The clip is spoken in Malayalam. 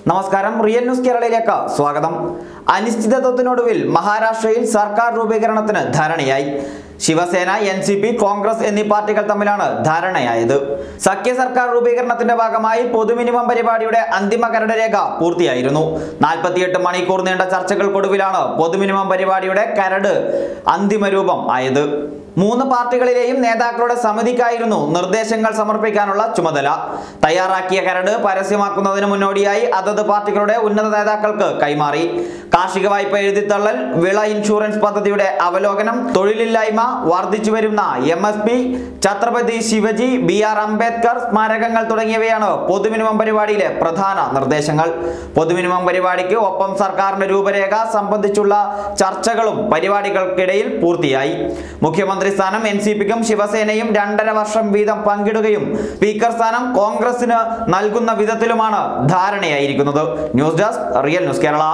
നമസ്കാരം റിയൽ ന്യൂസ് കേരളയിലേക്ക് സ്വാഗതം അനിശ്ചിതത്വത്തിനൊടുവിൽ മഹാരാഷ്ട്രയിൽ സർക്കാർ രൂപീകരണത്തിന് ധാരണയായി Shiv Sena N C P Congress എന്നീ പാർട്ടികൾ തമ്മിലാണ് ധാരണയായത് സഖ്യ സർക്കാർ രൂപീകരണത്തിന്റെ ഭാഗമായി പൊതു മിനിമം പരിപാടിയുടെ അന്തിമ കരട് രേഖ പൂർത്തിയായിരുന്നു നാൽപ്പത്തിയെട്ട് മണിക്കൂർ നീണ്ട ചർച്ചകൾക്കൊടുവിലാണ് പൊതു മിനിമം പരിപാടിയുടെ കരട് അന്തിമ രൂപം ആയത് മൂന്ന് പാർട്ടികളിലെയും നേതാക്കളുടെ സമിതിക്കായിരുന്നു നിർദ്ദേശങ്ങൾ സമർപ്പിക്കാനുള്ള ചുമതല തയ്യാറാക്കിയ കരട് പരസ്യമാക്കുന്നതിന് മുന്നോടിയായി അതത് പാർട്ടികളുടെ ഉന്നത നേതാക്കൾക്ക് കൈമാറി കാർഷിക വായ്പ എഴുതിത്തള്ളൽ വിള ഇൻഷുറൻസ് പദ്ധതിയുടെ അവലോകനം തൊഴിലില്ലായ്മ വർദ്ധിച്ചു വരുന്ന M S P Chhatrapati Shivaji B R Ambedkar സ്മാരകങ്ങൾ തുടങ്ങിയവയാണ് പൊതുമിനിമം പരിപാടിയിലെ പ്രധാന നിർദ്ദേശങ്ങൾ പൊതുമിനിമം പരിപാടിക്ക് ഒപ്പം സർക്കാരിന്റെ രൂപരേഖ സംബന്ധിച്ചുള്ള ചർച്ചകളും പരിപാടികൾക്കിടയിൽ പൂർത്തിയായി മുഖ്യമന്ത്രി സ്ഥാനം എൻ സി പിക്കും ശിവസേനയും രണ്ടര വർഷം വീതം പങ്കിടുകയും സ്പീക്കർ സ്ഥാനം കോൺഗ്രസിന് നൽകുന്ന വിധത്തിലുമാണ് ധാരണയായിരിക്കുന്നത് news desk real news Kerala